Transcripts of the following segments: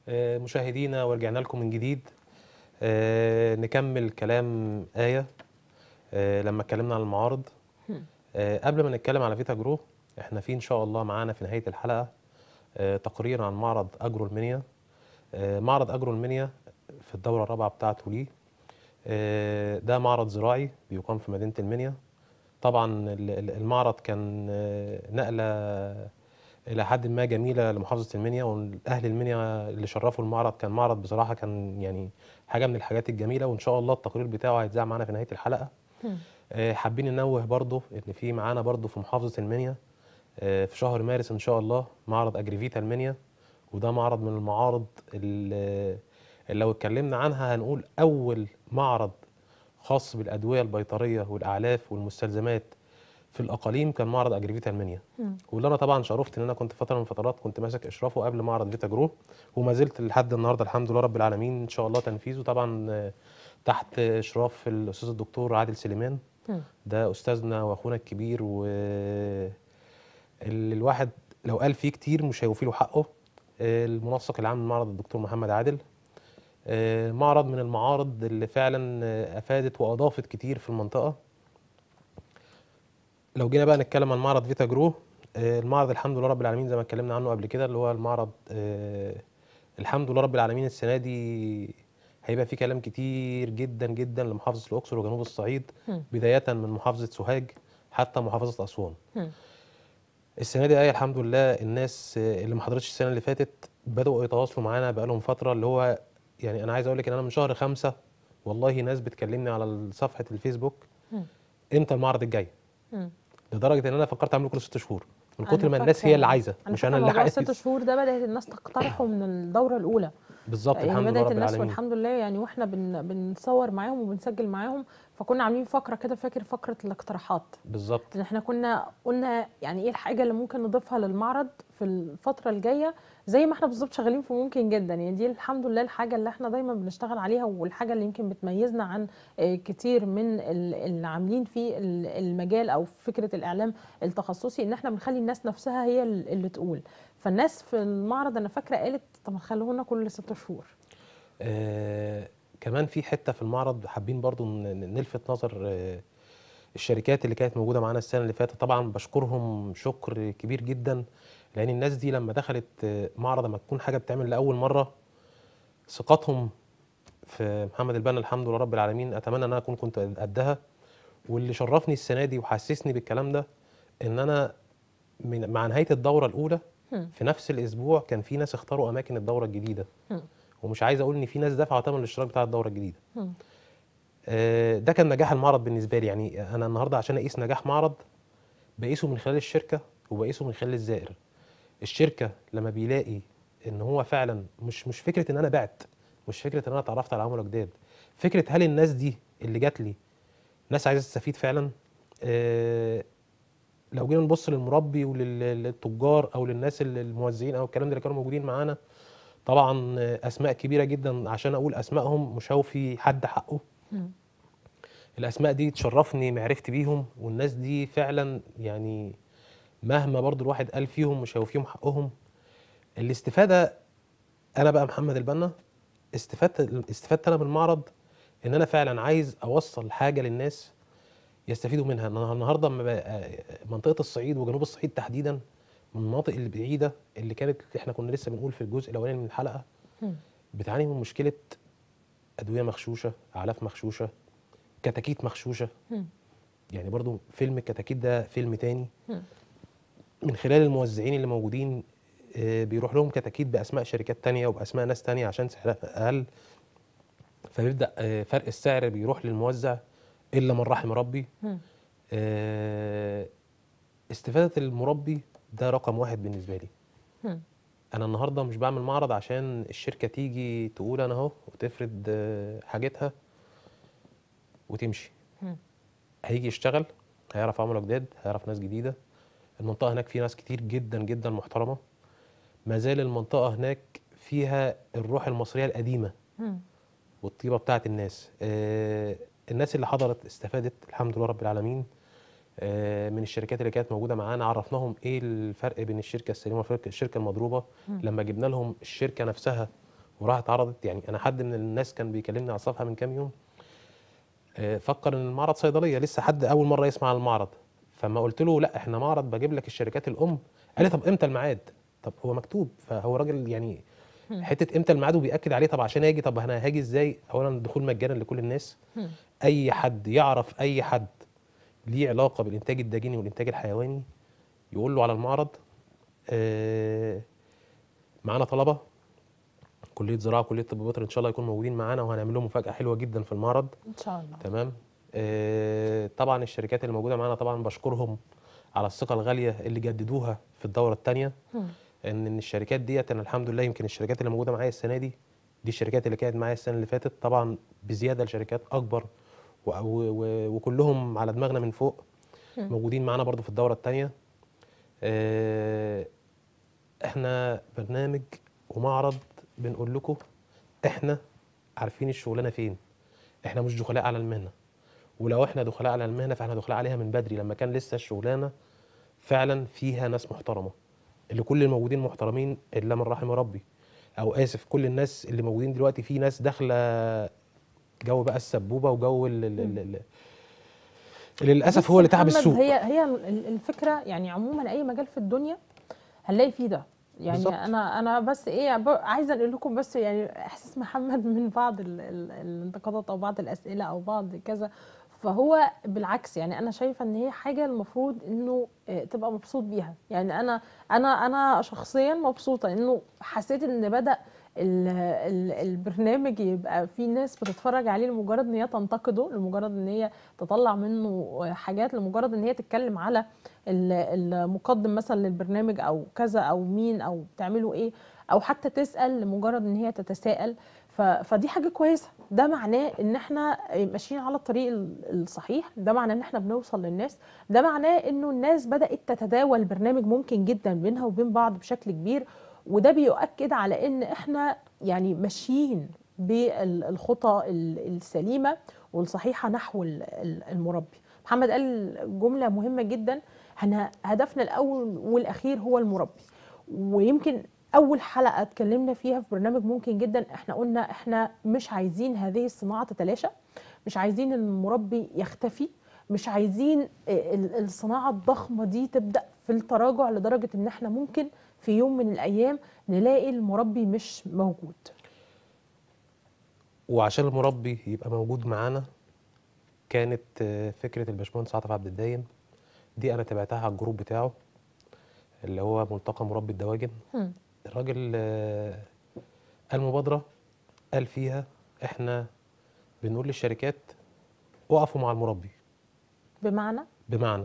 آه، مشاهدينا ورجعنا لكم من جديد آه، نكمل كلام آية آه، لما اتكلمنا عن المعارض آه، قبل ما نتكلم على فيتا جرو احنا في ان شاء الله معانا في نهاية الحلقة آه، تقرير عن معرض اجرو المنيا آه، معرض اجرو المنيا في الدورة الرابعة بتاعته ليه آه، ده معرض زراعي بيقام في مدينة المنيا طبعا ال- ال- المعرض كان آه، نقلة إلى حد ما جميلة لمحافظة المنيا وأهل المنيا اللي شرفوا المعرض كان معرض بصراحة كان يعني حاجة من الحاجات الجميلة وإن شاء الله التقرير بتاعه هيتذاع معانا في نهاية الحلقة آه، حابين ننوه برضه إن في معانا برضه في محافظة المنيا آه، في شهر مارس إن شاء الله معرض أجريفيتا المنيا وده معرض من المعارض اللي اللي لو اتكلمنا عنها هنقول أول معرض خاص بالأدوية البيطرية والأعلاف والمستلزمات في الأقاليم كان معرض أجريفيتا المنيا واللي أنا طبعا شرفت إن أنا كنت فترة من الفترات كنت ماسك إشرافه قبل معرض فيتا جرو وما زلت لحد النهاردة الحمد لله رب العالمين إن شاء الله تنفيذه طبعا آه، تحت إشراف الأستاذ الدكتور عادل سليمان ده أستاذنا وأخونا الكبير و اللي الواحد لو قال فيه كتير مش هيوفي له حقه آه، المنسق العام للمعرض الدكتور محمد عادل آه، معرض من المعارض اللي فعلا آه، افادت واضافت كتير في المنطقه لو جينا بقى نتكلم عن معرض فيتا جرو آه، المعرض الحمد لله رب العالمين زي ما اتكلمنا عنه قبل كده اللي هو المعرض آه، الحمد لله رب العالمين السنه دي هيبقى فيه كلام كتير جدا جدا لمحافظه الاقصر وجنوب الصعيد بدايه من محافظه سوهاج حتى محافظه اسوان السنه دي ايه الحمد لله الناس آه، اللي ما حضرتش السنه اللي فاتت بداوا يتواصلوا معانا بقالهم فتره اللي هو يعني انا عايز اقول لك ان انا من شهر خمسة والله ناس بتكلمني على صفحه الفيسبوك امتى المعرض الجاي لدرجه ان انا فكرت اعمله كل ست شهور من كتر ما الناس هي اللي عايزه مش انا اللي موضوع عايز ست شهور ده بدات الناس تقترحه من الدوره الاولى بالظبط يعني الحمد لله بدات رب الناس العالمين والحمد لله يعني واحنا بن بنصور معاهم وبنسجل معاهم فكنا عاملين فقره كده فاكر فقره الاقتراحات بالظبط ان احنا كنا قلنا يعني ايه الحاجه اللي ممكن نضيفها للمعرض في الفتره الجايه زي ما احنا بالظبط شغالين في ممكن جدا يعني دي الحمد لله الحاجه اللي احنا دايما بنشتغل عليها والحاجه اللي يمكن بتميزنا عن آه، كتير من ال- اللي عاملين في ال- المجال او فكره الاعلام التخصصي ان احنا بنخلي الناس نفسها هي ال- اللي تقول فالناس في المعرض انا فاكره قالت طب ما خلونا كل ست شهور آه كمان في حته في المعرض حابين برضو ن- ن- نلفت نظر آه الشركات اللي كانت موجوده معانا السنه اللي فاتت طبعا بشكرهم شكر كبير جدا لان الناس دي لما دخلت آه، معرض لما تكون حاجه بتعمل لاول مره ثقتهم في محمد البنا الحمد لله رب العالمين اتمنى ان انا اكون كنت قدها واللي شرفني السنه دي وحسسني بالكلام ده ان انا من مع نهايه الدوره الاولى هم. في نفس الاسبوع كان في ناس اختاروا اماكن الدوره الجديده هم. ومش عايز اقول ان في ناس دفعوا ثمن الاشتراك بتاع الدوره الجديده هم. آه، ده كان نجاح المعرض بالنسبه لي يعني انا النهارده عشان اقيس نجاح معرض بقيسه من خلال الشركه وبقيسه من خلال الزائر الشركه لما بيلاقي ان هو فعلا مش مش فكره ان انا بعت مش فكره ان انا اتعرفت على عملاء جداد فكره هل الناس دي اللي جات لي ناس عايزه تستفيد فعلا آه، لو جينا نبص للمربي وللتجار او للناس اللي- الموزعين او الكلام ده اللي كانوا موجودين معانا طبعا آه، اسماء كبيره جدا عشان اقول اسمائهم مش هوفي حد حقه هم. الاسماء دي تشرفني معرفتي بيهم والناس دي فعلا يعني مهما برضو الواحد قال فيهم مش هيوفيهم حقهم الاستفاده انا بقى محمد البنا استفدت استفدت انا من المعرض ان انا فعلا عايز اوصل حاجه للناس يستفيدوا منها أنا النهارده لما بقى منطقه الصعيد وجنوب الصعيد تحديدا من المناطق البعيده اللي كانت احنا كنا لسه بنقول في الجزء الاولاني من الحلقه هم. بتعاني من مشكله ادويه مغشوشه اعلاف مغشوشه كتاكيت مغشوشه هم. يعني برضو فيلم الكتاكيت ده فيلم تاني هم. من خلال الموزعين اللي موجودين آه، بيروح لهم كتاكيت باسماء شركات تانية وباسماء ناس تانية عشان سعرها اقل فبيبدا آه، فرق السعر بيروح للموزع الا من رحم ربي هم. آه، استفاده المربي ده رقم واحد بالنسبه لي هم. انا النهارده مش بعمل معرض عشان الشركه تيجي تقول انا اهو وتفرد آه، حاجتها وتمشي هم. هيجي يشتغل هيعرف عملاء جداد هيعرف ناس جديده المنطقه هناك فيها ناس كتير جدا جدا محترمه ما زال المنطقه هناك فيها الروح المصريه القديمه هم. والطيبه بتاعت الناس آه الناس اللي حضرت استفادت الحمد لله رب العالمين آه من الشركات اللي كانت موجوده معانا عرفناهم ايه الفرق بين الشركه السليمه والشركه المضروبه مم. لما جبنا لهم الشركه نفسها وراحت عرضت يعني انا حد من الناس كان بيكلمني على الصفحه من كام يوم آه، فكر ان المعرض صيدليه لسه حد اول مره يسمع عن المعرض فما قلت له لا احنا معرض بجيب لك الشركات الام قال لي طب امتى الميعاد طب هو مكتوب فهو راجل يعني حته امتى الميعاد وبياكد عليه طب عشان اجي طب انا هاجي ازاي اولا الدخول مجانا لكل الناس هم. اي حد يعرف اي حد ليه علاقه بالانتاج الداجيني والانتاج الحيواني يقول له على المعرض آه، معانا طلبه كليه زراعه كليه طب بيطري ان شاء الله يكونوا موجودين معانا وهنعمل لهم مفاجاه حلوه جدا في المعرض ان شاء الله تمام آه، طبعا الشركات اللي موجوده معانا طبعا بشكرهم على الثقه الغاليه اللي جددوها في الدوره الثانيه هم. ان ان الشركات ديت انا الحمد لله يمكن الشركات اللي موجوده معايا السنه دي دي الشركات اللي كانت معايا السنه اللي فاتت طبعا بزياده لشركات اكبر و و و وكلهم على دماغنا من فوق هم. موجودين معانا برضو في الدوره الثانيه احنا برنامج ومعرض بنقول لكم احنا عارفين الشغلانه فين احنا مش دخلاء على المهنه ولو احنا دخلاء على المهنه فاحنا دخلاء عليها من بدري لما كان لسه الشغلانه فعلا فيها ناس محترمه اللي كل الموجودين محترمين الا من رحم ربي او اسف كل الناس اللي موجودين دلوقتي في ناس داخله جو بقى السبوبه وجو ال- ال- ال- ال- اللي للاسف بص هو اللي يا تعب محمد، السوق هي هي ال- الفكره يعني عموما اي مجال في الدنيا هنلاقي فيه ده يعني بالظبط. انا انا بس ايه ب- عايزه اقول لكم بس يعني احساس محمد من بعض ال ال الانتقادات او بعض الاسئله او بعض كذا فهو بالعكس يعني انا شايفه ان هي حاجه المفروض انه آه، تبقى مبسوط بيها يعني انا انا انا شخصيا مبسوطه انه حسيت ان بدا ال ال البرنامج يبقى في ناس بتتفرج عليه لمجرد ان هي تنتقده لمجرد ان هي تطلع منه حاجات لمجرد ان هي تتكلم على ال- المقدم مثلا للبرنامج او كذا او مين او بتعملوا ايه او حتى تسال لمجرد ان هي تتساءل ف- فدي حاجه كويسه ده معناه ان احنا ماشيين على الطريق ال- الصحيح ده معناه ان احنا بنوصل للناس ده معناه انه الناس بدات تتداول البرنامج ممكن جدا بينها وبين بعض بشكل كبير وده بيؤكد على ان احنا يعني ماشيين بالخطى ال- السليمه والصحيحه نحو ال- ال- المربي محمد قال جمله مهمه جدا احنا هدفنا الاول والاخير هو المربي ويمكن اول حلقه اتكلمنا فيها في برنامج ممكن جدا احنا قلنا احنا مش عايزين هذه الصناعه تتلاشى مش عايزين المربي يختفي مش عايزين ال- الصناعه الضخمه دي تبدا في التراجع لدرجه ان احنا ممكن في يوم من الايام نلاقي المربي مش موجود وعشان المربي يبقى موجود معانا كانت آه، فكره الباشمهندس عاطف عبد الدايم دي انا تابعتها على الجروب بتاعه اللي هو ملتقى مربي الدواجن هم. الراجل آه، قال مبادره قال فيها احنا بنقول للشركات وقفوا مع المربي بمعنى بمعنى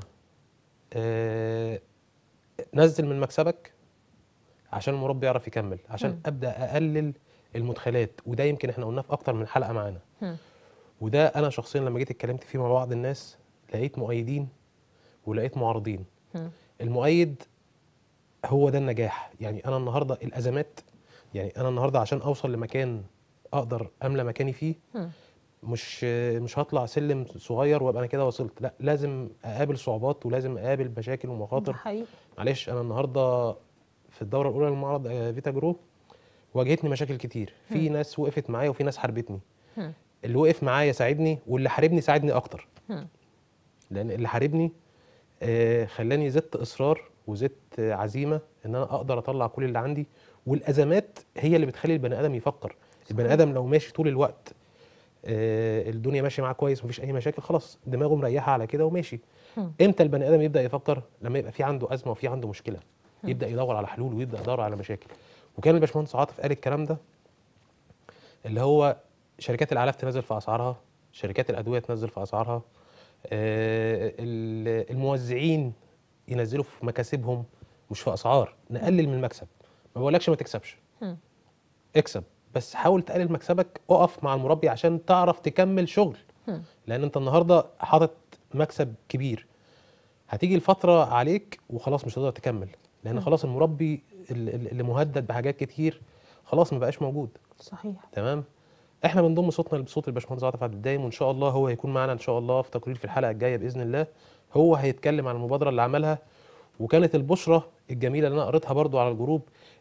آه، نزل من مكسبك عشان المربي يعرف يكمل عشان مم. ابدا اقلل المدخلات وده يمكن احنا قلناه في اكتر من حلقه معانا هم. وده انا شخصيا لما جيت اتكلمت فيه مع بعض الناس لقيت مؤيدين ولقيت معارضين هم. المؤيد هو ده النجاح يعني انا النهارده الازمات يعني انا النهارده عشان اوصل لمكان اقدر املى مكاني فيه هم. مش مش هطلع سلم صغير وابقى انا كده وصلت لا لازم اقابل صعوبات ولازم اقابل مشاكل ده ومخاطر حقيقي معلش انا النهارده في الدوره الاولى للمعرض آه، فيتا جرو واجهتني مشاكل كتير في ناس وقفت معايا وفي ناس حاربتني هم. اللي وقف معايا ساعدني واللي حاربني ساعدني اكتر هم. لان اللي حاربني آه، خلاني زدت اصرار وزدت آه، عزيمه ان انا اقدر اطلع كل اللي عندي والازمات هي اللي بتخلي البني ادم يفكر البني ادم لو ماشي طول الوقت آه، الدنيا ماشيه معاه كويس مفيش اي مشاكل خلاص دماغه مريحه على كده وماشي هم. امتى البني ادم يبدا يفكر لما يبقى في عنده ازمه وفي عنده مشكله يبدا يدور على حلول ويبدا يدور على مشاكل وكان الباشمهندس عاطف قال الكلام ده اللي هو شركات الاعلاف تنزل في اسعارها شركات الادويه تنزل في اسعارها آه، ال- الموزعين ينزلوا في مكاسبهم مش في اسعار نقلل من المكسب ما بقولكش ما تكسبش هم. اكسب بس حاول تقلل مكسبك اقف مع المربي عشان تعرف تكمل شغل هم. لان انت النهارده حاطط مكسب كبير هتيجي الفتره عليك وخلاص مش هتقدر تكمل لان مم. خلاص المربي ال- ال- اللي مهدد بحاجات كتير خلاص ما بقاش موجود صحيح تمام احنا بنضم صوتنا لصوت الباشمهندس عاطف عبد الدايم وان شاء الله هو هيكون معانا ان شاء الله في تقرير في الحلقه الجايه باذن الله هو هيتكلم عن المبادره اللي عملها وكانت البشرة الجميله اللي انا قريتها برضو على الجروب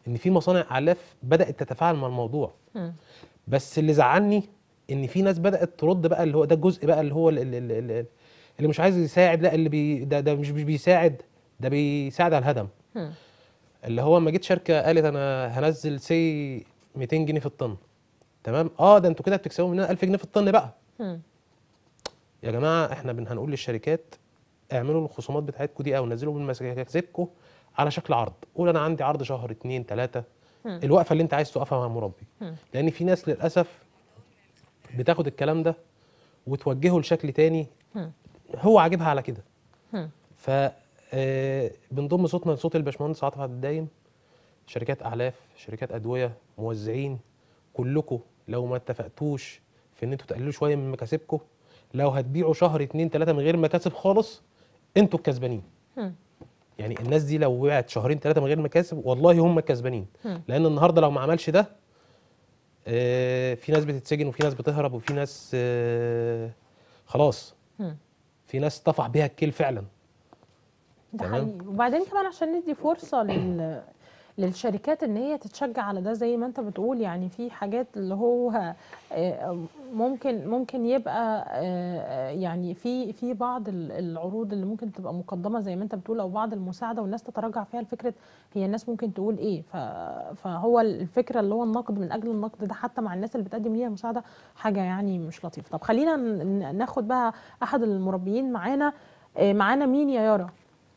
ان في مصانع اعلاف بدات تتفاعل مع الموضوع مم. بس اللي زعلني ان في ناس بدات ترد بقى اللي هو ده الجزء بقى اللي هو ال- ال- ال- ال- اللي مش عايز يساعد لا اللي بي ده ده مش مش بيساعد ده بيساعد على الهدم مم. اللي هو لما جيت شركه قالت انا هنزل سي 200 جنيه في الطن تمام اه ده انتوا كده بتكسبوا مننا 1000 جنيه في الطن بقى مم. يا جماعه احنا بن هنقول للشركات اعملوا الخصومات بتاعتكم دي او نزلوا من مكاسبكم على شكل عرض قول انا عندي عرض شهر اتنين تلاته مم. الوقفه اللي انت عايز توقفها مع المربي مم. لان في ناس للاسف بتاخد الكلام ده وتوجهه لشكل تاني مم. هو عاجبها على كده مم. ف آه، بنضم صوتنا لصوت الباشمهندس عاطف عبد الدايم شركات اعلاف شركات ادويه موزعين كلكم لو ما اتفقتوش في ان انتوا تقللوا شويه من مكاسبكم لو هتبيعوا شهر اتنين تلاته من غير مكاسب خالص انتوا الكسبانين مم. يعني الناس دي لو وقعت شهرين ثلاثه من غير مكاسب والله هم الكسبانين مم. لان النهارده لو ما عملش ده آه، في ناس بتتسجن وفي ناس بتهرب وفي ناس آه، خلاص مم. في ناس طفح بيها الكيل فعلا ده تمام. حقيقي وبعدين كمان عشان ندي فرصة لل للشركات ان هي تتشجع على ده زي ما انت بتقول يعني في حاجات اللي هو آه، ممكن ممكن يبقى آه، يعني في في بعض ال- العروض اللي ممكن تبقى مقدمه زي ما انت بتقول او بعض المساعده والناس تتراجع فيها لفكره هي الناس ممكن تقول ايه ف- فهو الفكره اللي هو النقد من اجل النقد ده حتى مع الناس اللي بتقدم ليها مساعده حاجه يعني مش لطيفه طب خلينا ن- ناخد بقى احد المربيين معانا آه، معانا مين يا يارا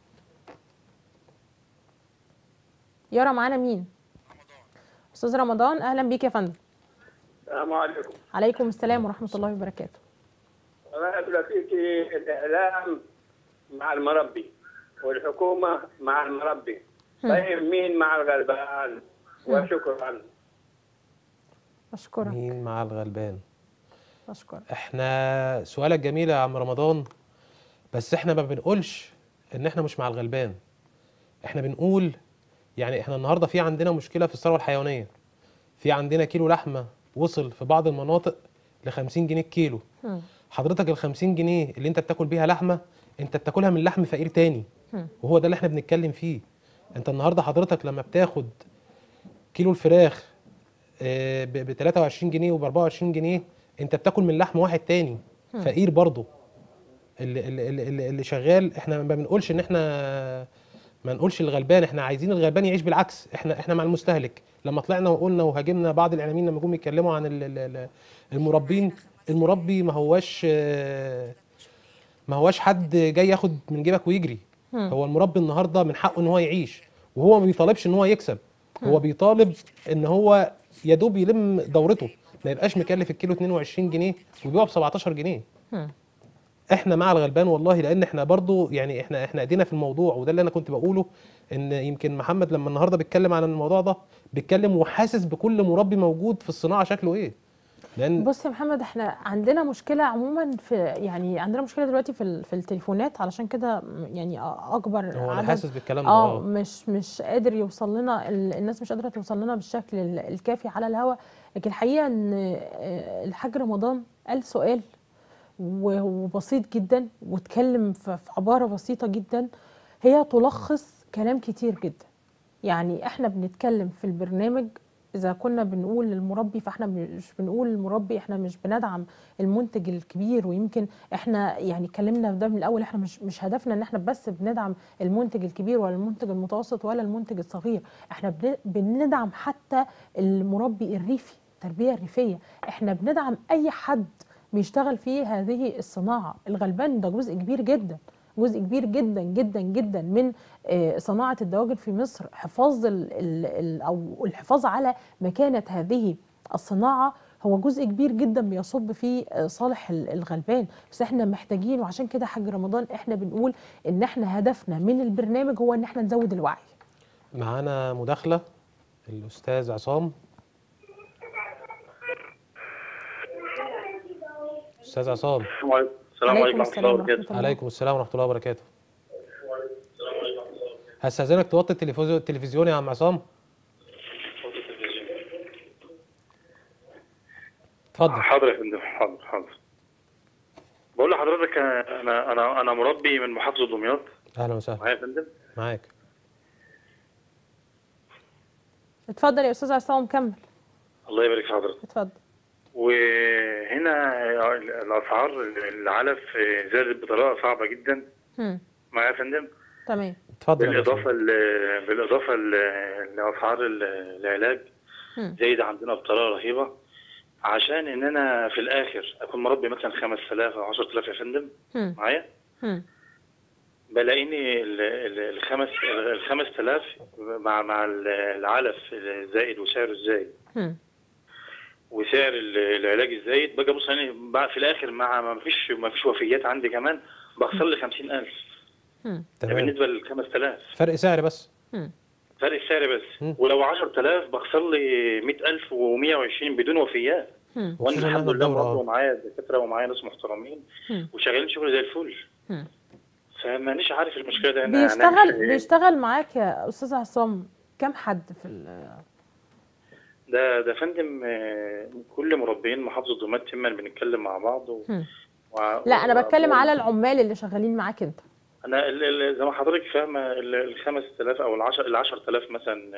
يارا معانا مين استاذ رمضان اهلا بيك يا فندم السلام عليكم عليكم السلام ورحمه الله وبركاته أنا أقول فيك الإعلام مع المربي والحكومة مع المربي طيب مين مع الغلبان وشكرا اشكرك مين مع الغلبان اشكرك احنا سؤالك جميل يا عم رمضان بس احنا ما بنقولش ان احنا مش مع الغلبان احنا بنقول يعني احنا النهارده في عندنا مشكله في الثروه الحيوانيه في عندنا كيلو لحمه وصل في بعض المناطق ل 50 جنيه الكيلو مم. حضرتك ال 50 جنيه اللي انت بتاكل بيها لحمه انت بتاكلها من لحم فقير تاني مم. وهو ده اللي احنا بنتكلم فيه انت النهارده حضرتك لما بتاخد كيلو الفراخ ب 23 جنيه وب 24 جنيه انت بتاكل من لحم واحد تاني فقير برضه اللي, اللي, اللي, اللي شغال احنا ما بنقولش ان احنا ما نقولش الغلبان احنا عايزين الغلبان يعيش بالعكس احنا احنا مع المستهلك لما طلعنا وقلنا وهاجمنا بعض الاعلاميين لما جم يتكلموا عن ال- ال- ال- المربين المربي ما هواش آه، ما هواش حد جاي ياخد من جيبك ويجري مم. هو المربي النهارده من حقه ان هو يعيش وهو ما بيطالبش ان هو يكسب هو بيطالب ان هو يا دوب يلم دورته ما يبقاش مكلف الكيلو 22 جنيه ويبيعه ب 17 جنيه مم. احنا مع الغلبان والله لان احنا برضو يعني احنا احنا ايدينا في الموضوع وده اللي انا كنت بقوله ان يمكن محمد لما النهارده بيتكلم عن الموضوع ده بيتكلم وحاسس بكل مربي موجود في الصناعه شكله ايه لان بص يا محمد احنا عندنا مشكله عموما في يعني عندنا مشكله دلوقتي في ال- في التليفونات علشان كده م- يعني أ- اكبر هو انا عدد حاسس بالكلام ده اه اه مش مش قادر يوصل لنا ال- الناس مش قادره توصل لنا بالشكل ال- الكافي على الهواء لكن الحقيقه ان آه، الحاج رمضان قال سؤال و- وبسيط جدا واتكلم في في عباره بسيطه جدا هي تلخص كلام كتير جدا يعني احنا بنتكلم في البرنامج اذا كنا بنقول للمربي فاحنا مش بنقول للمربي احنا مش بندعم المنتج الكبير ويمكن احنا يعني اتكلمنا في ده من الاول احنا مش مش هدفنا ان احنا بس بندعم المنتج الكبير ولا المنتج المتوسط ولا المنتج الصغير احنا بن- بندعم حتى المربي الريفي التربيه الريفيه احنا بندعم اي حد بيشتغل في هذه الصناعه الغلبان ده جزء كبير جدا جزء كبير جدا جدا جدا من آه، صناعه الدواجن في مصر حفاظ ال ال ال او الحفاظ على مكانه هذه الصناعه هو جزء كبير جدا بيصب في آه، صالح ال- الغلبان بس احنا محتاجين وعشان كده حاج رمضان احنا بنقول ان احنا هدفنا من البرنامج هو ان احنا نزود الوعي معانا مداخله الاستاذ عصام استاذ عصام السلام عليكم عليكم السلام عليكم ورحمة الله السلام وبركاته ورحمة الله. عليكم السلام ورحمه الله وبركاته هستاذنك توطي التلفزيون التلفزيون يا عم عصام اتفضل حاضر يا فندم حاضر حاضر بقول لحضرتك انا انا انا مربي من محافظه دمياط اهلا وسهلا معايا يا فندم معاك اتفضل يا استاذ عصام كمل الله يبارك في حضرتك اتفضل وهنا الاسعار العلف زادت بطريقه صعبه جدا هم. معايا يا فندم تمام اتفضل يا بالاضافه باشمهندس. ل- بالاضافه ل- لاسعار ال- العلاج هم. زايده عندنا بطريقه رهيبه عشان ان انا في الاخر اكون مربي مثلا 5000 او 10000 يا فندم هم. معايا هم. بلاقيني ال- ال- الخمس ال 5000 مع مع ال- العلف الزائد وسعره الزايد هم. وسعر ال- العلاج الزايد باجي ابص يعني بقى في الاخر مع ما فيش ما فيش وفيات عندي كمان بخسر لي 50000 هم. ده تمام بالنسبه لل 5000 فرق سعر بس هم. فرق السعر مم. بس ولو 10000 بخسر لي 100000 و120 بدون وفيات هم. وانا خصوصاً الحمد إحنا لله الدورة، برضه آه. معايا دكاتره ومعايا ناس محترمين هم. وشغالين شغل زي الفل هم. فمانيش عارف المشكله ده انا بيشتغل هنعمل إيه. بيشتغل معاك يا استاذ عصام كم حد في ال- ده ده فندم آه، كل مربيين محافظه دمياط تما بنتكلم مع بعض و... هم. وع- لا انا بتكلم و- على العمال اللي شغالين معاك انت انا ال- ال- زي ما حضرتك فاهمه ال ال 5000 او ال 10 ال 10000 مثلا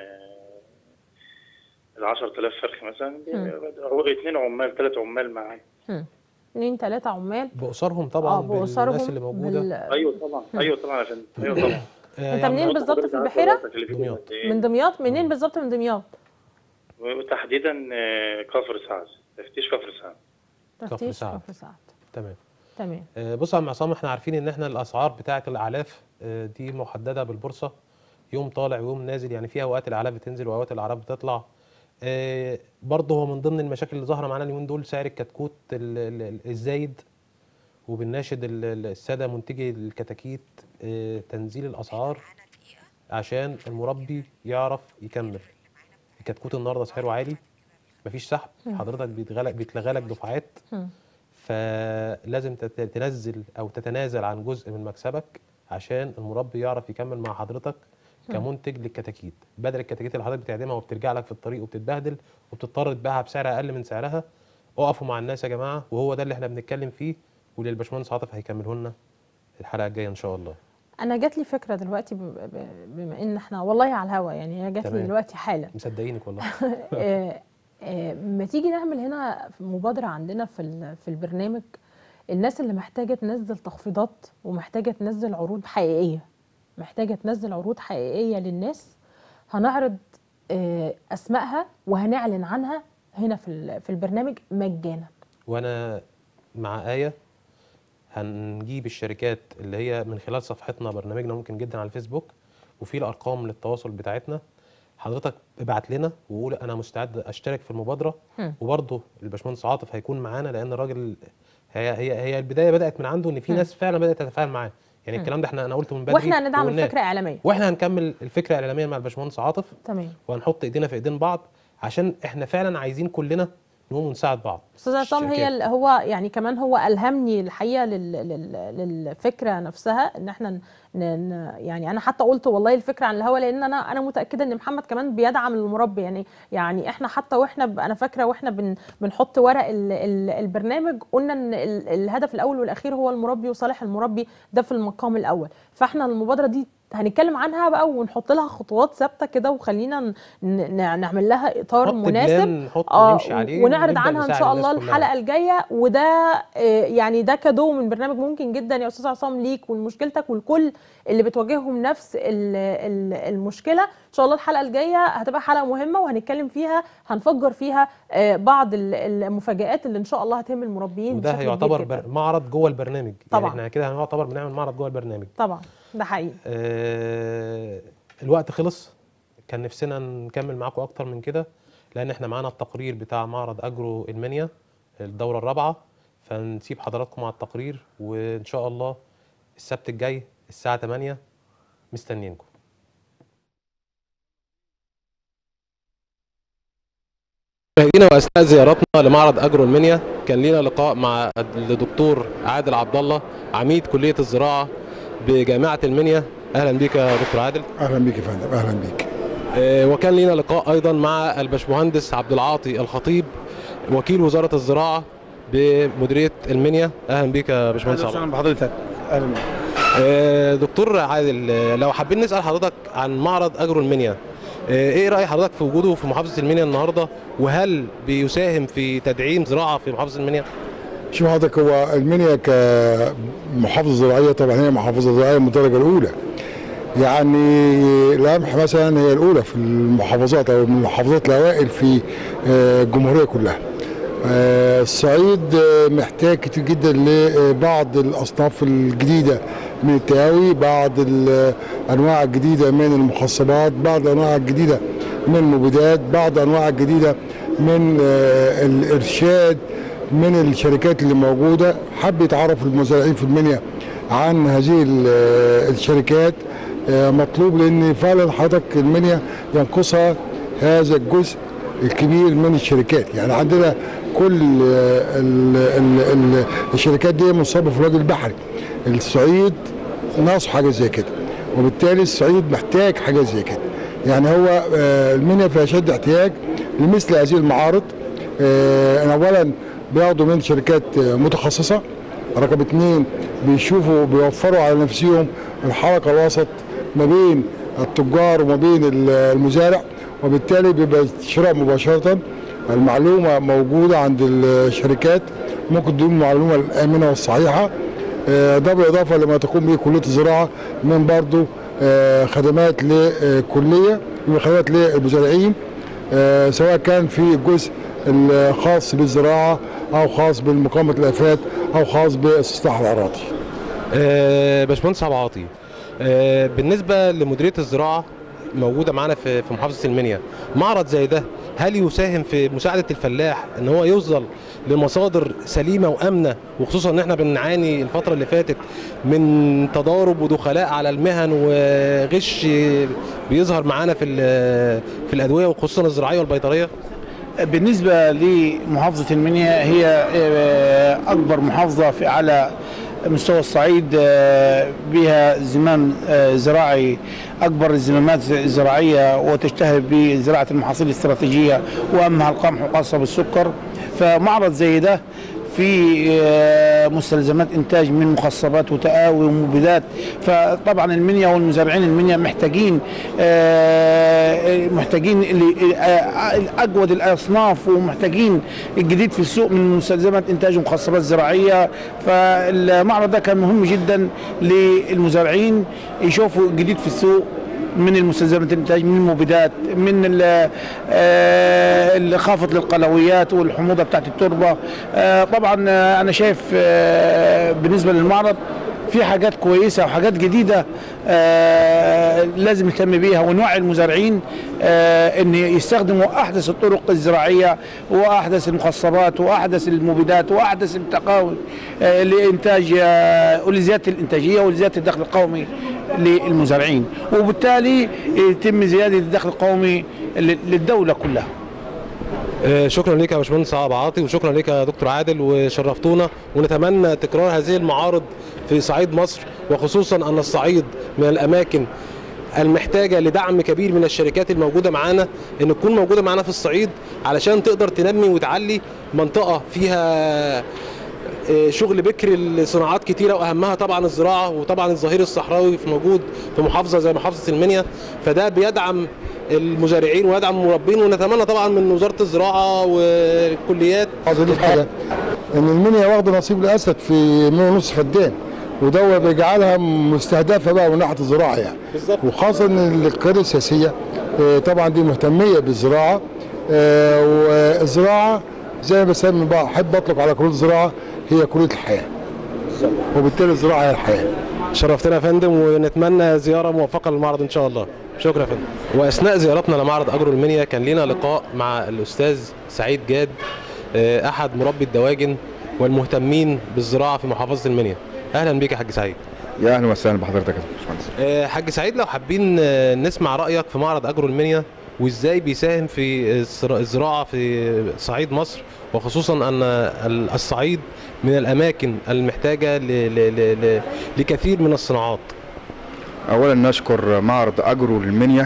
ال 10000 فرخ مثلا هو اثنين عمال ثلاث عمال معايا هم. اتنين تلاتة عمال بأسرهم اه طبعا بالناس بأسرهم اللي موجودة بال... ايوه طبعا ايوه طبعا يا فندم ايوه طبعا آه، انت يعني منين بالظبط في البحيرة؟ دمياط. من دمياط منين بالظبط من دمياط وتحديدا آه، كفر سعد تفتيش كفر سعد تفتيش سعد. كفر سعد تمام تمام آه، بص يا عم عصام احنا عارفين ان احنا الاسعار بتاعه الاعلاف آه، دي محدده بالبورصه يوم طالع ويوم نازل يعني في اوقات الاعلاف بتنزل واوقات الاعلاف بتطلع آه، برضه هو من ضمن المشاكل اللي ظاهره معانا اليومين دول سعر الكتكوت ال- ال- ال- الزايد وبنناشد ال- ال- الساده منتجي الكتاكيت آه، تنزيل الاسعار عشان المربي يعرف يكمل الكتكوت النهارده سعره عالي مفيش سحب حضرتك بيتغلق بيتلغى لك دفعات هم. فلازم تت- تنزل او تتنازل عن جزء من مكسبك عشان المربي يعرف يكمل مع حضرتك كمنتج للكتاكيت بدل الكتاكيت اللي حضرتك بتعدمها وبترجع لك في الطريق وبتتبهدل وبتضطر تبيعها بسعر اقل من سعرها اقفوا مع الناس يا جماعه وهو ده اللي احنا بنتكلم فيه واللي الباشمهندس عاطف هيكمله لنا الحلقه الجايه ان شاء الله انا جات لي فكره دلوقتي ب- ب- بما ان احنا والله على الهوا يعني هي جات لي تمام. دلوقتي حالا مصدقينك والله آه، آه، ما تيجي نعمل هنا في مبادرة عندنا في ال- في البرنامج الناس اللي محتاجة تنزل تخفيضات ومحتاجة تنزل عروض حقيقية محتاجة تنزل عروض حقيقية للناس هنعرض آه، أسمائها وهنعلن عنها هنا في ال- في البرنامج مجانا وانا مع ايه هنجيب الشركات اللي هي من خلال صفحتنا برنامجنا ممكن جدا على الفيسبوك وفي الارقام للتواصل بتاعتنا حضرتك ابعت لنا وقول انا مستعد اشترك في المبادره هم. وبرضه الباشمهندس عاطف هيكون معانا لان الراجل هي هي هي البدايه بدات من عنده ان في هم. ناس فعلا بدات تتفاعل معاه يعني الكلام ده احنا انا قلته من بدري واحنا هندعم وقلناه. الفكرة إعلامية واحنا هنكمل الفكره الاعلاميه مع الباشمهندس عاطف تمام وهنحط ايدينا في ايدين بعض عشان احنا فعلا عايزين كلنا نقوم ونساعد بعض استاذ عصام هي الشركات. ال- هو يعني كمان هو الهمني الحقيقه لل لل للفكره نفسها ان احنا ن ن يعني انا حتى قلت والله الفكره عن الهوا لان انا انا متاكده ان محمد كمان بيدعم المربي يعني يعني احنا حتى واحنا ب- انا فاكره واحنا بن بنحط ورق ال ال البرنامج قلنا ان ال الهدف الاول والاخير هو المربي وصالح المربي ده في المقام الاول فاحنا المبادره دي هنتكلم عنها بقى ونحط لها خطوات ثابته كده وخلينا ن- ن- نعمل لها اطار نحط مناسب بلان نحط اه نمشي عليه ونعرض ونبدأ عنها ان نساعد شاء الناس الله كلها. الحلقه الجايه وده آه، يعني ده كادو من برنامج ممكن جدا يا استاذ عصام ليك ولمشكلتك والكل اللي بتواجههم نفس ال- ال- المشكله ان شاء الله الحلقه الجايه هتبقى حلقه مهمه وهنتكلم فيها هنفجر فيها آه، بعض ال- المفاجآت اللي ان شاء الله هتهم المربيين وده بشكل كبير هيعتبر جداً. بر... معرض جوه البرنامج طبعاً. يعني احنا كده هنعتبر بنعمل معرض جوه البرنامج طبعا ده حقيقي آه الوقت خلص كان نفسنا نكمل معاكم اكتر من كده لان احنا معانا التقرير بتاع معرض اجرو المنيا الدوره الرابعه فنسيب حضراتكم على التقرير وان شاء الله السبت الجاي الساعه 8 مستنيينكم مشاهدينا واثناء زيارتنا لمعرض اجرو المنيا كان لينا لقاء مع الدكتور عادل عبد الله عميد كليه الزراعه بجامعه المنيا اهلا بيك يا دكتور عادل اهلا بيك يا فندم اهلا بيك آه، وكان لينا لقاء ايضا مع الباشمهندس عبد العاطي الخطيب وكيل وزاره الزراعه بمديريه المنيا اهلا بيك يا باشمهندس عبد اهلا بحضرتك اهلا بيك آه، دكتور عادل آه، لو حابين نسال حضرتك عن معرض اجرو المنيا آه، ايه راي حضرتك في وجوده في محافظه المنيا النهارده وهل بيساهم في تدعيم زراعه في محافظه المنيا شوف حضرتك هو المنيا كمحافظه زراعيه طبعا هي محافظه زراعيه من الدرجه الاولى يعني القمح مثلا هي الاولى في المحافظات او من المحافظات الاوائل في آه، الجمهوريه كلها آه، الصعيد آه، محتاج كتير جدا لبعض الاصناف الجديده من التهاوي بعض الانواع الجديده من المخصبات بعض الانواع الجديده من المبيدات بعض الانواع الجديده من آه، الارشاد من الشركات اللي موجوده حب يتعرف المزارعين في المنيا عن هذه ال- الشركات آه، مطلوب لان فعلا حضرتك المنيا ينقصها هذا الجزء الكبير من الشركات يعني عندنا كل آه، ال- ال- ال- الشركات دي مصابه في الوادي البحري الصعيد ناقصه حاجه زي كده وبالتالي الصعيد محتاج حاجه زي كده يعني هو آه، المنيا في اشد احتياج لمثل هذه المعارض آه، اولا بياخدوا من شركات آه، متخصصه رقم اثنين بيشوفوا بيوفروا على نفسهم الحلقه الوسط ما بين التجار وما بين ال- المزارع وبالتالي بيبقى شراء مباشره المعلومه موجوده عند الشركات ممكن تكون المعلومه الامنه والصحيحه آه، ده بالاضافه لما تقوم به كليه الزراعه من برضو آه، خدمات لكليه وخدمات للمزارعين آه، سواء كان في الجزء الخاص بالزراعه او خاص بمقاومه الافات او خاص باستصلاح الاراضي. آه، باشمهندس عبد العاطي آه، بالنسبه لمديريه الزراعه موجوده معانا في في محافظه المنيا معرض زي ده هل يساهم في مساعده الفلاح ان هو يوصل لمصادر سليمه وامنه وخصوصا ان احنا بنعاني الفتره اللي فاتت من تضارب ودخلاء على المهن وغش بيظهر معانا في ال- في الادويه وخصوصا الزراعيه والبيطريه بالنسبة لمحافظة المنيا هي آه، أكبر محافظة في على مستوى الصعيد آه، بها زمام آه، زراعي أكبر الزمامات الزراعية وتشتهر بزراعة المحاصيل الاستراتيجية وأهمها القمح وخاصة بالسكر فمعرض زي ده في آه، مستلزمات انتاج من مخصبات وتقاوي ومبيدات فطبعا المنيا والمزارعين المنيا محتاجين آه، محتاجين اللي- آه، اجود الاصناف ومحتاجين الجديد في السوق من مستلزمات انتاج ومخصبات زراعيه فالمعرض ده كان مهم جدا للمزارعين يشوفوا الجديد في السوق من المستلزمات الانتاج من المبيدات من ال- آه، الخافض للقلويات والحموضه بتاعت التربه آه، طبعا آه، انا شايف آه، بالنسبه للمعرض في حاجات كويسه وحاجات جديده آه، لازم نهتم بيها ونوعي المزارعين آه، ان يستخدموا احدث الطرق الزراعيه واحدث المخصبات واحدث المبيدات واحدث التقاوي آه، لانتاج آه، ولزياده الانتاجيه ولزياده الدخل القومي للمزارعين وبالتالي يتم زياده الدخل القومي لل- للدوله كلها آه، شكرا لك يا باشمهندس عبد العاطي وشكرا لك يا دكتور عادل وشرفتونا ونتمنى تكرار هذه المعارض في صعيد مصر وخصوصا ان الصعيد من الاماكن المحتاجه لدعم كبير من الشركات الموجوده معانا ان تكون موجوده معانا في الصعيد علشان تقدر تنمي وتعلي منطقه فيها آه، شغل بكر لصناعات كتيره واهمها طبعا الزراعه وطبعا الظهير الصحراوي في موجود في محافظه زي محافظه المنيا فده بيدعم المزارعين ويدعم المربين ونتمنى طبعا من وزاره الزراعه والكليات عايز اضيف حاجه ان المنيا واخده نصيب الاسد في مليون ونص فدان وده بيجعلها مستهدفه بقى من ناحيه الزراعه يعني بالظبط. وخاصه ان القياده السياسيه آه، طبعا دي مهتميه بالزراعه آه، والزراعه زي ما بسمي بقى احب اطلق على كليه الزراعه هي كليه الحياه وبالتالي الزراعه هي الحياه شرفتنا يا فندم ونتمنى زياره موفقه للمعرض ان شاء الله شكرا يا فندم واثناء زيارتنا لمعرض اجرو المنيا كان لنا لقاء مع الاستاذ سعيد جاد آه، احد مربي الدواجن والمهتمين بالزراعه في محافظه المنيا اهلا بيك يا حاج سعيد يا اهلا وسهلا بحضرتك يا باشمهندس آه، حاج سعيد لو حابين آه، نسمع رايك في معرض اجرو المنيا وازاي بيساهم في الزرا- الزراعه في صعيد مصر وخصوصا ان ال- الصعيد من الاماكن المحتاجه ل- ل- ل- ل- لكثير من الصناعات اولا نشكر معرض اجرو للمنيا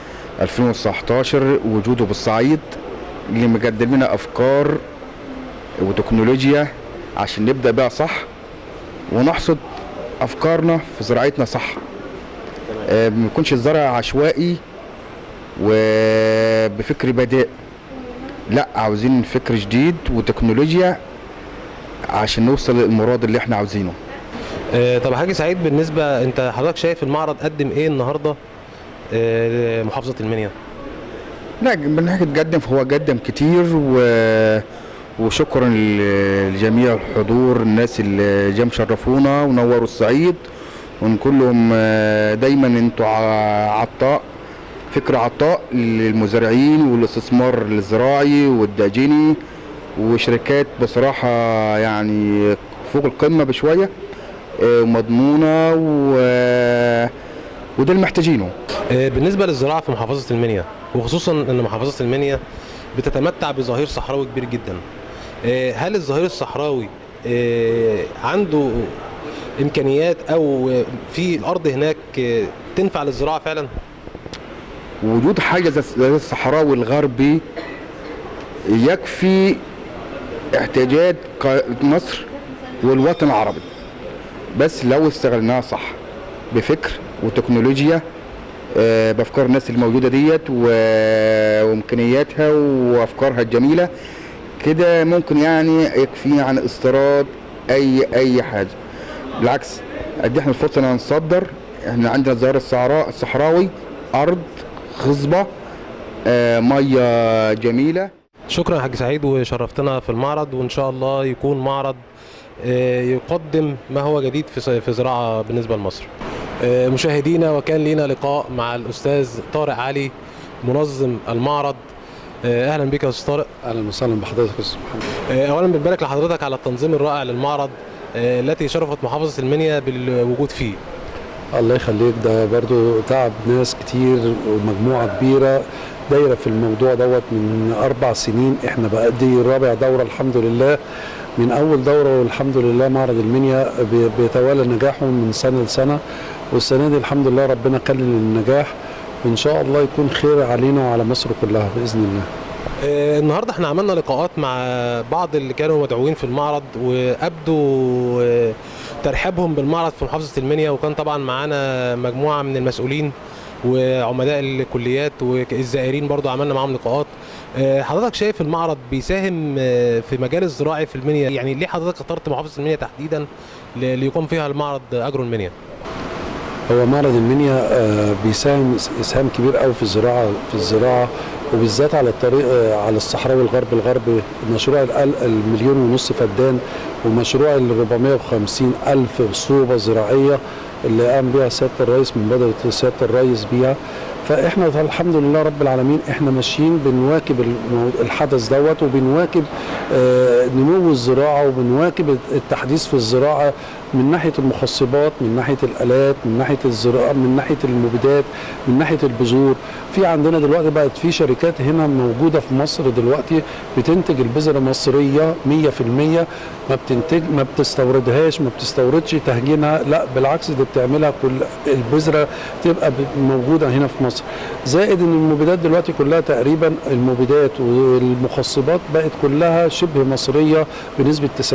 2019 وجوده بالصعيد اللي مقدم لنا افكار وتكنولوجيا عشان نبدا بيها صح ونحصد افكارنا في زراعتنا صح آه، ما يكونش الزرع عشوائي وبفكر بدائي لا عاوزين فكر جديد وتكنولوجيا عشان نوصل للمراد اللي احنا عاوزينه آه، طب يا حاج سعيد بالنسبه انت حضرتك شايف المعرض قدم ايه النهارده آه، لمحافظه المنيا لا من ناحيه قدم فهو قدم كتير و... وشكرا ل- لجميع الحضور الناس اللي جم شرفونا ونوروا الصعيد ونقول لهم آه، دايما انتوا ع- عطاء فكر عطاء للمزارعين والاستثمار الزراعي والداجيني وشركات بصراحة يعني فوق القمة بشوية آه، ومضمونة و... وده اللي محتاجينه آه، بالنسبه للزراعه في محافظه المنيا وخصوصا ان محافظه المنيا بتتمتع بظهير صحراوي كبير جدا آه، هل الظهير الصحراوي آه، عنده امكانيات او آه، في الارض هناك آه، تنفع للزراعه فعلا وجود حاجة زي زي الصحراوي الغربي يكفي احتياجات ق- مصر والوطن العربي بس لو استغلناها صح بفكر وتكنولوجيا آه، بافكار الناس الموجوده ديت و- وامكانياتها وافكارها الجميله كده ممكن يعني يكفينا عن استيراد اي اي حاجه بالعكس ادي احنا الفرصه ان نصدر احنا عندنا الظاهره الصحراء الصحراوي ارض خصبه آه، ميه جميله شكرا يا حاج سعيد وشرفتنا في المعرض وان شاء الله يكون معرض آه، يقدم ما هو جديد في س- في زراعه بالنسبه لمصر. آه، مشاهدينا وكان لينا لقاء مع الاستاذ طارق علي منظم المعرض آه، اهلا بك يا استاذ طارق. اهلا وسهلا بحضرتك يا استاذ محمد آه، اولا بنبارك لحضرتك على التنظيم الرائع للمعرض آه، التي شرفت محافظه المنيا بالوجود فيه. الله يخليك ده برضو تعب ناس كتير ومجموعه كبيره دايره في الموضوع دوت من اربع سنين احنا بقى دي رابع دوره الحمد لله من اول دوره والحمد لله معرض المنيا بي- بيتوالى نجاحه من سنه لسنه والسنه دي الحمد لله ربنا كلل النجاح وان شاء الله يكون خير علينا وعلى مصر كلها باذن الله آه، النهارده احنا عملنا لقاءات مع بعض اللي كانوا مدعوين في المعرض وابدوا آه، ترحيبهم بالمعرض في محافظه المنيا وكان طبعا معانا مجموعه من المسؤولين وعمداء الكليات والزائرين برضو عملنا معاهم لقاءات آه، حضرتك شايف المعرض بيساهم آه، في مجال الزراعي في المنيا يعني ليه حضرتك اخترت محافظه المنيا تحديدا ل- ليقام فيها المعرض اجرو المنيا هو معرض المنيا آه، بيساهم اسهام كبير قوي في الزراعه في الزراعه وبالذات على الطريق آه، على الصحراوي الغرب الغربي مشروع الأل- المليون ونص فدان ومشروع ال 450 الف صوبه زراعيه اللي قام بيها سياده الرئيس مبادره سياده الرئيس بيها فاحنا الحمد لله رب العالمين احنا ماشيين بنواكب المو- الحدث دوت وبنواكب آه، نمو الزراعه وبنواكب التحديث في الزراعه من ناحيه المخصبات من ناحيه الالات من ناحيه الزراعه من ناحيه المبيدات من ناحيه البذور في عندنا دلوقتي بقت في شركات هنا موجوده في مصر دلوقتي بتنتج البذره مصريه 100% ما بتنتج ما بتستوردهاش ما بتستوردش تهجينها لا بالعكس دي بتعملها كل البذره تبقى ب- موجوده هنا في مصر زائد ان المبيدات دلوقتي كلها تقريبا المبيدات والمخصبات بقت كلها شبه مصريه بنسبه 90%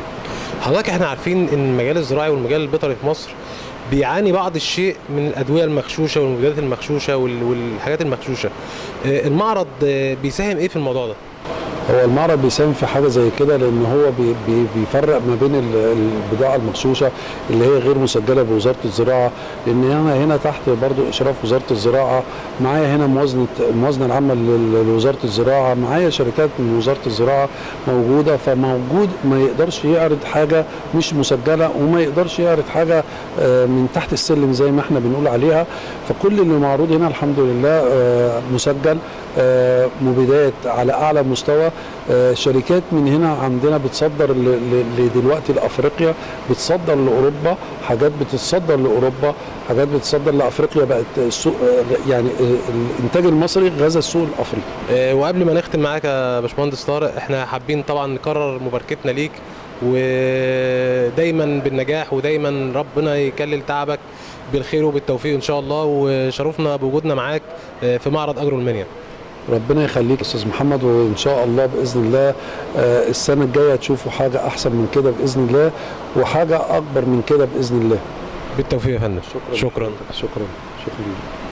حضرتك احنا عارفين ان المجال الزراعي والمجال البيطري في مصر بيعاني بعض الشيء من الادويه المغشوشه والمبيدات المغشوشه وال- والحاجات المغشوشه آه، المعرض آه، بيساهم ايه في الموضوع ده هو المعرض بيساهم في حاجه زي كده لان هو بي بي بيفرق ما بين ال- البضاعه المغشوشه اللي هي غير مسجله بوزاره الزراعه لان انا هنا تحت برضو اشراف وزاره الزراعه معايا هنا موازنه الموازنه العامه لل- لوزاره الزراعه معايا شركات من وزاره الزراعه موجوده فموجود ما يقدرش يعرض حاجه مش مسجله وما يقدرش يعرض حاجه آه، من تحت السلم زي ما احنا بنقول عليها فكل اللي معروض هنا الحمد لله آه، مسجل آه، مبيدات على اعلى مستوى آه، شركات من هنا عندنا بتصدر ل- ل- لدلوقتي لافريقيا بتصدر لاوروبا حاجات بتتصدر لاوروبا حاجات بتصدر لافريقيا بقت السوق آه، يعني آه، الانتاج المصري غزا السوق الافريقي آه، وقبل ما نختم معاك يا باشمهندس طارق احنا حابين طبعا نكرر مباركتنا ليك ودايما بالنجاح ودايما ربنا يكلل تعبك بالخير وبالتوفيق ان شاء الله وشرفنا بوجودنا معاك آه، في معرض اجرو المنيا ربنا يخليك يا استاذ محمد وان شاء الله باذن الله آه، السنه الجايه تشوفوا حاجه احسن من كده باذن الله وحاجه اكبر من كده باذن الله بالتوفيق يا فندم شكرا شكرا شكرا شكرا